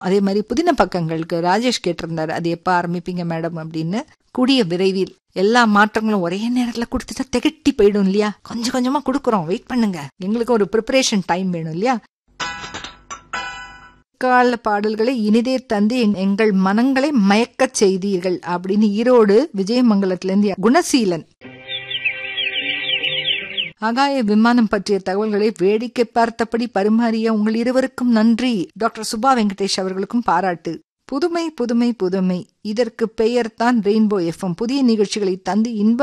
அதே மாதிரி புதின பக்கங்களுக்கு ராஜேஷ் கேட்டிருந்தாரு அது எப்ப ஆரம்பிப்பீங்க மேடம் அப்படின்னு கூடிய விரைவில் எல்லா மாற்றங்களும் ஒரே நேரத்துல கொடுத்துட்டா திகட்டி போயிடும் இல்லையா கொஞ்சம் கொஞ்சமா கொடுக்குறோம் வெயிட் பண்ணுங்க எங்களுக்கு ஒரு ப்ரிப்பரேஷன் டைம் வேணும் இல்லையா கால பாடல்களை இனிதே தந்து எங்- எங்கள் மனங்களை மயக்கச் செய்தீர்கள் அப்படின்னு ஈரோடு விஜயமங்கலத்திலிருந்து குணசீலன் ஆகாய விமானம் பற்றிய தகவல்களை வேடிக்கை பார்த்தபடி பரிமாறிய உங்கள் இருவருக்கும் நன்றி டாக்டர் சுபா வெங்கடேஷ் அவர்களுக்கும் பாராட்டு புதுமை புதுமை புதுமை இதற்கு பெயர்தான் ரெயின்போ எஃப்எம் புதிய நிகழ்ச்சிகளை தந்து இன்ப